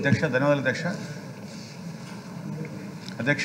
అధ్యక్ష ధన్యవాదాలు అధ్యక్ష అధ్యక్ష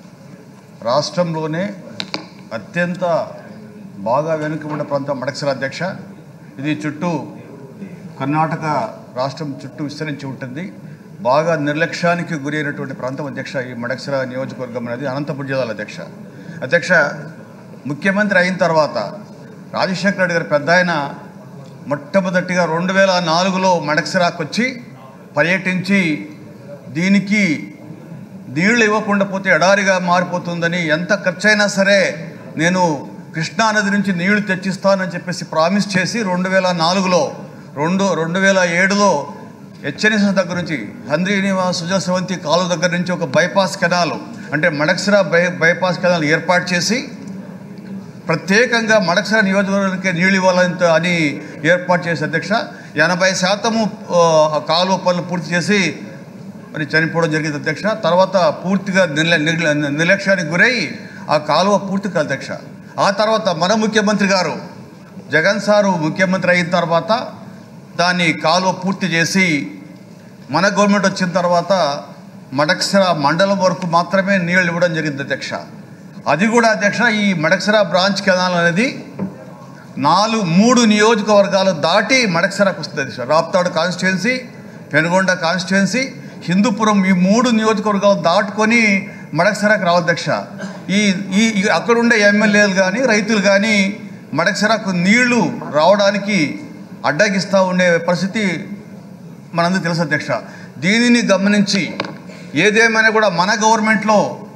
రాష్ట్రంలోనే అత్యంత బాగా వెనుకబడిన ప్రాంతం మడక్సర అధ్యక్ష ఇది చుట్టూ కర్ణాటక రాష్ట్రం చుట్టూ విస్తరించి ఉంటుంది బాగా నిర్లక్ష్యానికి గురైనటువంటి ప్రాంతం అధ్యక్ష ఈ మడక్సర నియోజకవర్గం అనేది అనంతపురం జిల్లాల అధ్యక్ష అధ్యక్ష ముఖ్యమంత్రి అయిన తర్వాత రాజశేఖర రెడ్డి గారు పెద్ద ఆయన మొట్టమొదటిగా రెండు వేల నాలుగులో మడక్సరాకు వచ్చి పర్యటించి దీనికి నీళ్లు ఇవ్వకుండా పోతే ఎడారిగా మారిపోతుందని ఎంత ఖర్చైనా సరే నేను కృష్ణానది నుంచి నీళ్లు తెచ్చిస్తానని చెప్పేసి ప్రామిస్ చేసి రెండు వేల నాలుగులో రెండు రెండు వేల ఏడులో హెచ్ఎన్ఎస్ దగ్గర నుంచి హంద్రీనివా సుజలసవంతి కాలువ దగ్గర నుంచి ఒక బైపాస్ కెనాల్ అంటే మడక్సిరా బై బైపాస్ కెనాల్ ఏర్పాటు చేసి ప్రత్యేకంగా మడక్సర నియోజకవర్గానికి నీళ్ళు ఇవ్వాలని అని ఏర్పాటు చేసి అధ్యక్ష ఎనభై శాతము ఆ, కాలువ పనులు పూర్తి చేసి మరి చనిపోవడం జరిగింది అధ్యక్ష తర్వాత పూర్తిగా నిర్ల నిర్ల- నిర్లక్ష్యానికి గురై ఆ కాలువ పూర్తి కాదు అధ్యక్ష ఆ తర్వాత మన ముఖ్యమంత్రి గారు జగన్ సారు ముఖ్యమంత్రి అయిన తర్వాత దాన్ని కాలువ పూర్తి చేసి మన గవర్నమెంట్ వచ్చిన తర్వాత మడక్సర మండలం వరకు మాత్రమే నీళ్ళు ఇవ్వడం జరిగింది అధ్యక్ష అది కూడా అధ్యక్ష ఈ మడక్సర బ్రాంచ్ కెనాల్ అనేది నాలుగు మూడు నియోజకవర్గాలు దాటి మడక్సరకు వస్తుంది అధ్యక్ష రాప్తాడు కాన్స్టిట్యున్సీ పెనుగొండ కాన్స్టిట్యున్సీ హిందూపురం ఈ మూడు నియోజకవర్గాలు దాటుకొని మడక్సరకు రావు అధ్యక్ష ఈ ఈ ఈ అక్కడుండే ఎమ్మెల్యేలు కానీ రైతులు కానీ మడక్సరకు నీళ్లు రావడానికి అడ్డగిస్తూ ఉండే పరిస్థితి మనందరూ తెలుసు అధ్యక్ష దీనిని గమనించి ఏదేమైనా కూడా మన గవర్నమెంట్లో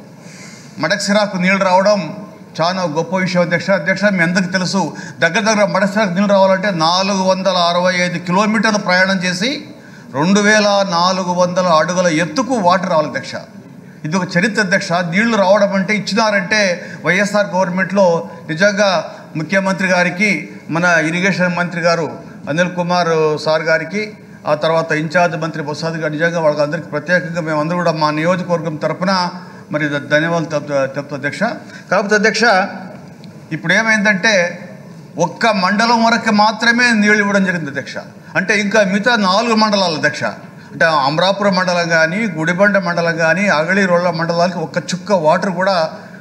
మడక్సిరాకు నీళ్ళు రావడం చాలా గొప్ప విషయం అధ్యక్ష అధ్యక్ష మీ అందరికీ తెలుసు దగ్గర దగ్గర మడక్సిరాకు నీళ్ళు రావాలంటే నాలుగు వందల అరవై ఐదు కిలోమీటర్లు ప్రయాణం చేసి రెండు వేల నాలుగు వందల అడుగుల ఎత్తుకు వాటర్ రావాలి అధ్యక్ష ఇది ఒక చరిత్ర అధ్యక్ష నీళ్లు రావడం అంటే ఇచ్చినారంటే వైఎస్ఆర్ గవర్నమెంట్లో నిజంగా ముఖ్యమంత్రి గారికి మన ఇరిగేషన్ మంత్రి గారు అనిల్ కుమార్ సార్ గారికి ఆ తర్వాత ఇన్ఛార్జ్ మంత్రి ప్రసాద్ గారు నిజంగా వాళ్ళందరికీ ప్రత్యేకంగా మేమందరూ కూడా మా నియోజకవర్గం తరపున మరి ధ- ధన్యవాదాలు చెప్తా చెప్తా అధ్యక్ష కాకపోతే అధ్యక్ష ఇప్పుడు ఏమైందంటే ఒక్క మండలం వరకు మాత్రమే నీళ్ళు ఇవ్వడం జరిగింది అధ్యక్ష అంటే ఇంకా మిగతా నాలుగు మండలాలు అధ్యక్ష అంటే అమరాపురం మండలం కానీ గుడిబండ మండలం కానీ అగళి రోళ్ళ మండలానికి ఒక్క చుక్క వాటర్ కూడా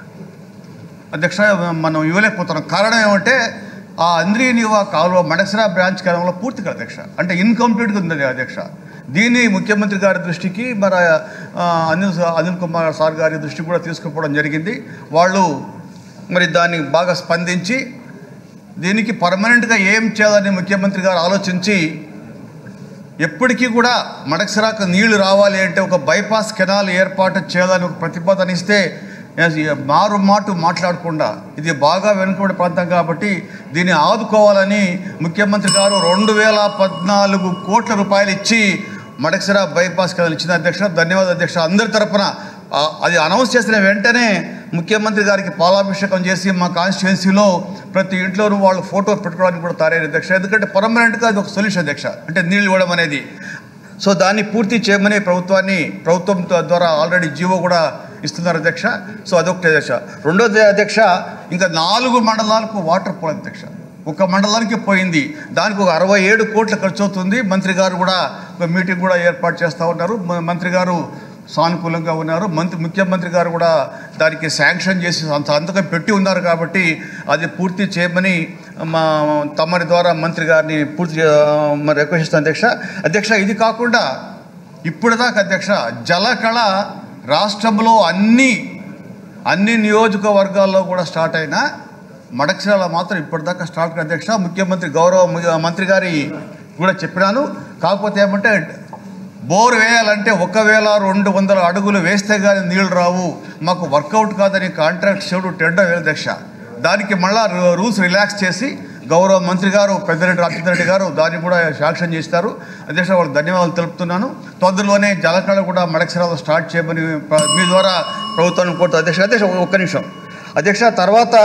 అధ్యక్ష మనం ఇవ్వలేకపోతున్నాం కారణం ఏమంటే ఆ అంద్రీనివా కాలువ మడసరా బ్రాంచ్ కాలంలో పూర్తి కాదు అధ్యక్ష అంటే ఇన్కంప్లీట్గా ఉంది అది అధ్యక్ష దీన్ని ముఖ్యమంత్రి గారి దృష్టికి మరి ఆ, అనిల్ సా- అనిల్ కుమార్ సార్ గారి దృష్టికి కూడా తీసుకుపోవడం జరిగింది వాళ్ళు మరి దాన్ని బాగా స్పందించి దీనికి పర్మనెంట్గా ఏం చేయాలని ముఖ్యమంత్రి గారు ఆలోచించి ఎప్పటికీ కూడా మడక్సరాకు నీళ్లు రావాలి అంటే ఒక బైపాస్ కెనాల్ ఏర్పాటు చేయాలని ఒక ప్రతిపాదన ఇస్తే ఎస్, ఈ మారు మాటు మాట్లాడకుండా ఇది బాగా వెనుకబడి ప్రాంతం కాబట్టి దీన్ని ఆదుకోవాలని ముఖ్యమంత్రి గారు రెండు వేల పద్నాలుగు కోట్ల రూపాయలు ఇచ్చి మడక్సరా బైపాస్ కెనాల్ ఇచ్చిన అధ్యక్ష ధన్యవాదాలు అధ్యక్ష అందరి తరపున ఆ, అది అనౌన్స్ చేసిన వెంటనే ముఖ్యమంత్రి గారికి పాలాభిషేకం చేసి మా కాన్స్టిట్యున్సీలో ప్రతి ఇంట్లోనూ వాళ్ళు ఫోటో పెట్టుకోవడానికి కూడా తయారైన అధ్యక్ష ఎందుకంటే పర్మనెంట్గా అది ఒక సొల్యూషన్ అధ్యక్ష అంటే నీళ్ళు ఇవ్వడం అనేది సో దాన్ని పూర్తి చేయమని ప్రభుత్వాన్ని ప్రభుత్వం ద- ద్వారా ఆల్రెడీ జీవో కూడా ఇస్తున్నారు అధ్యక్ష సో అదొకటి అధ్యక్ష రెండోది అధ్యక్ష ఇంకా నాలుగు మండలాలకు వాటర్ పోలేదు అధ్యక్ష ఒక మండలానికి పోయింది దానికి ఒక అరవై ఏడు కోట్ల ఖర్చు అవుతుంది మంత్రి గారు కూడా ఒక మీటింగ్ కూడా ఏర్పాటు చేస్తూ ఉన్నారు మ- మంత్రి గారు సానుకూలంగా ఉన్నారు మంత్రి ముఖ్యమంత్రి గారు కూడా దానికి శాంక్షన్ చేసి అంత సంతకం పెట్టి ఉన్నారు కాబట్టి అది పూర్తి చేయమని మా తమరి ద్వారా మంత్రి గారిని పూర్తి చే- మరి రిక్వెస్ట్ చేస్తాను అధ్యక్ష అధ్యక్ష ఇది కాకుండా ఇప్పటిదాకా అధ్యక్ష జలకళ రాష్ట్రంలో అన్ని అన్ని నియోజకవర్గాల్లో కూడా స్టార్ట్ అయినా మడక్షరాల మాత్రం ఇప్పటిదాకా స్టార్ట్ కాదు అధ్యక్ష ముఖ్యమంత్రి గౌరవ ము- మంత్రి గారి కూడా చెప్పినాను కాకపోతే ఏమంటే బోర్ వేయాలంటే ఒకవేళ రెండు వందల అడుగులు వేస్తే కానీ నీళ్లు రావు మాకు వర్కౌట్ కాదని కాంట్రాక్ట్ షెడ్ టెండర్ వేయాలి అధ్యక్ష దానికి మళ్ళా రూ- రూల్స్ రిలాక్స్ చేసి గౌరవ మంత్రి గారు పెద్దిరెడ్డి రామచంద్ర రెడ్డి గారు దాన్ని కూడా శాంక్షన్ చేస్తారు అధ్యక్ష వాళ్ళకి ధన్యవాదాలు తెలుపుతున్నాను తొందరలోనే జలకళ కూడా మడక్షరాలు స్టార్ట్ చేయమని ప్ర- మీ ద్వారా ప్రభుత్వాన్ని కోరుతా అధ్యక్ష అధ్యక్ష ఒక్క నిమిషం అధ్యక్ష తర్వాత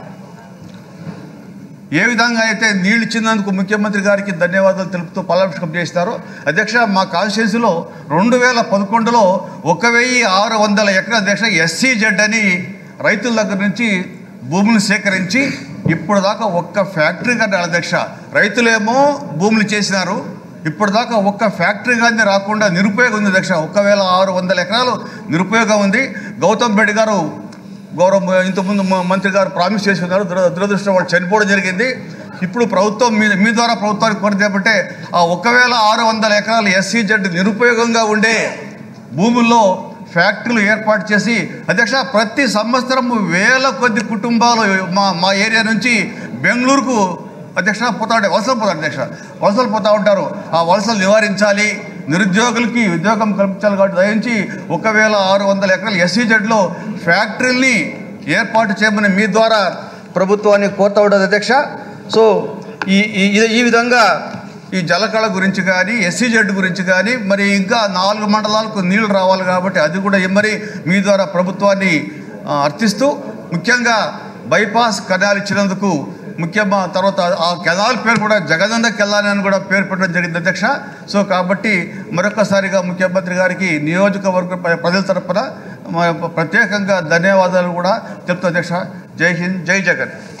ఏ విధంగా అయితే నీళ్ళు ఇచ్చినందుకు ముఖ్యమంత్రి గారికి ధన్యవాదాలు తెలుపుతూ పాలాభిషేకం చేస్తారో అధ్యక్ష మా కాన్స్టిట్యున్సీలో రెండు వేల పదకొండులో ఒక వెయ్యి ఆరు వందల ఎకరాల అధ్యక్ష ఎస్సీ జెడ్ అని రైతుల దగ్గర నుంచి భూములు సేకరించి ఇప్పుడు దాకా ఒక్క ఫ్యాక్టరీ కట్టాలి అధ్యక్ష రైతులేమో భూములు చేసినారు ఇప్పటిదాకా ఒక్క ఫ్యాక్టరీ కానీ రాకుండా నిరుపయోగం ఉంది అధ్యక్ష ఒకవేళ ఆరు వందల ఎకరాలు నిరుపయోగం ఉంది గౌతమ్ రెడ్డి గారు గౌరవ ఇంతకుముందు మ- మంత్రి గారు ప్రామిస్ చేసి ఉన్నారు దుర దురదృష్టం వాళ్ళు చనిపోవడం జరిగింది ఇప్పుడు ప్రభుత్వం మీ మీ ద్వారా ప్రభుత్వానికి కోరితే ఏమంటే ఆ ఒకవేళ ఆరు వందల ఎకరాలు ఎస్సీ జెడ్ నిరుపయోగంగా ఉండే భూముల్లో ఫ్యాక్టరీలు ఏర్పాటు చేసి అధ్యక్ష ప్రతి సంవత్సరం వేల కొద్ది కుటుంబాలు మా మా ఏరియా నుంచి బెంగళూరుకు అధ్యక్ష పోతా ఉంటాయి వలసలు పోతారు అధ్యక్ష వలసలు పోతా ఉంటారు ఆ వలసలు నివారించాలి నిరుద్యోగులకి ఉద్యోగం కల్పించాలి కాబట్టి దయించి ఒకవేళ ఆరు వందల ఎకరాలు ఎస్సీ జెడ్లో ఫ్యాక్టరీల్ని ఏర్పాటు చేయమని మీ ద్వారా ప్రభుత్వాన్ని కోరుతా ఉండదు అధ్యక్ష సో ఈ ఈ- ఈ- ఈ విధంగా ఈ జలకళ గురించి కానీ ఎస్సీ జెడ్ గురించి కానీ మరి ఇంకా నాలుగు మండలాలకు నీళ్లు రావాలి కాబట్టి అది కూడా మరి మీ ద్వారా ప్రభుత్వాన్ని ఆ, అర్థిస్తూ ముఖ్యంగా బైపాస్ కెనాల్ ఇచ్చినందుకు ముఖ్యంగా తర్వాత ఆ కెనాల్ పేరు కూడా జగదంద కెనాల్ అని కూడా పేరు పెట్టడం జరిగింది అధ్యక్ష సో కాబట్టి మరొకసారిగా ముఖ్యమంత్రి గారికి నియోజకవర్గ ప్ర- ప్రజల తరపున మ- ప్రత్యేకంగా ధన్యవాదాలు కూడా చెప్తా అధ్యక్ష జై హింద్ జై జగన్